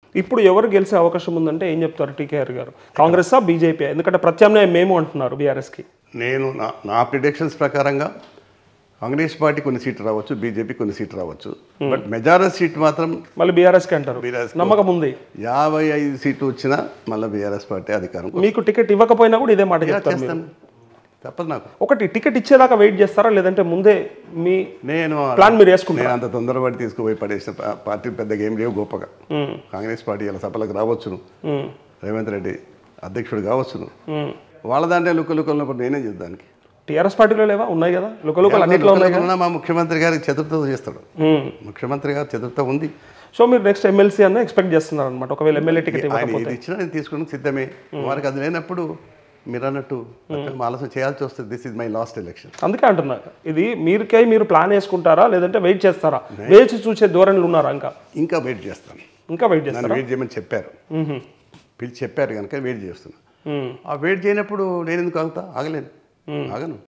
ఇప్పుడు ఎవరు గెలిచే అవకాశం ఉందంటే ఏం చెప్తారు టీకేఆర్ గారు కాంగ్రెసా బీజేపీ ఎందుకంటే ప్రత్యామ్నాయం మేము అంటున్నారు బీఆర్ఎస్కి నేను నా నా ప్రిడిక్షన్స్ ప్రకారంగా కాంగ్రెస్ పార్టీ కొన్ని సీట్లు రావచ్చు బీజేపీ కొన్ని సీట్లు రావచ్చు బట్ మెజారిటీ సీట్ మాత్రం మళ్ళీ బీఆర్ఎస్కి అంటారు BRS కి. నమ్మకం ఉంది యాభై ఐదు సీట్లు వచ్చినా మళ్ళీ బీఆర్ఎస్ పార్టీ అధికారం మీకు టికెట్ ఇవ్వకపోయినా కూడా ఇదే మాట ఇలా చెప్తారు మీరు. చేస్తాను తప్పదు నాకు ఒకటి టికెట్ ఇచ్చేదాకా వెయిట్ చేస్తారా లేదంటే ముందే మీ నేను ప్లాన్ మీరు వేసుకుంటారా నేను అంత తొందరపడి తీసుకుపోయి పడేసిన పా- పార్టీ పెద్దగా ఏం లేవు గొప్పగా ఉమ్, కాంగ్రెస్ పార్టీ ఇలా సభలకు రావచ్చును ఉమ్, రేవంత్ రెడ్డి అధ్యక్షుడు కావచ్చును ఉమ్. వాళ్ళ దాంట్లో లుక్క లుక్క ఉన్నప్పుడు నేనేం చేద్దానికి టీఆర్ఎస్ పార్టీలో లేవా ఉన్నాయి కదా లుక లుకలు అన్నిట్లో ఉన్నాయి కదా మా ముఖ్యమంత్రి గారికి చతుర్థత చేస్తాడు ఉమ్. ముఖ్యమంత్రి గారు చతుర్థ ఉంది సో మీరు నెక్స్ట్ ఎమ్మెల్సీ అన్న ఎక్స్పెక్ట్ చేస్తున్నారు అనమాట ఒకవేళ ఎమ్మెల్యే టికెట్ ఆయన ఇవ్వకపోతే ఏది ఇచ్చినా నేను తీసుకుని సిద్ధమే వారికి అది లేనప్పుడు మీరు అన్నట్టు అక్కడ ఆలోచన చేయాల్సి వస్తుంది this is my last election అందుకే అంటున్నా ఇది మీరుకై మీరు ప్లాన్ వేసుకుంటారా లేదంటే వెయిట్ చేస్తారా వేచి చూసే ధోరణిలు ఉన్నారా ఇంకా ఇంకా వెయిట్ చేస్తాను ఇంకా వెయిట్ చేస్తారా నన్ను వెయిట్ చేయమని చెప్పారు మ్మ్. పిలిచి చెప్పారు కనుక వెయిట్ చేస్తున్నా మ్మ్. ఆ వెయిట్ చేయనప్పుడు నేను ఎందుకు ఆగుతా ఆగలేను ఆగను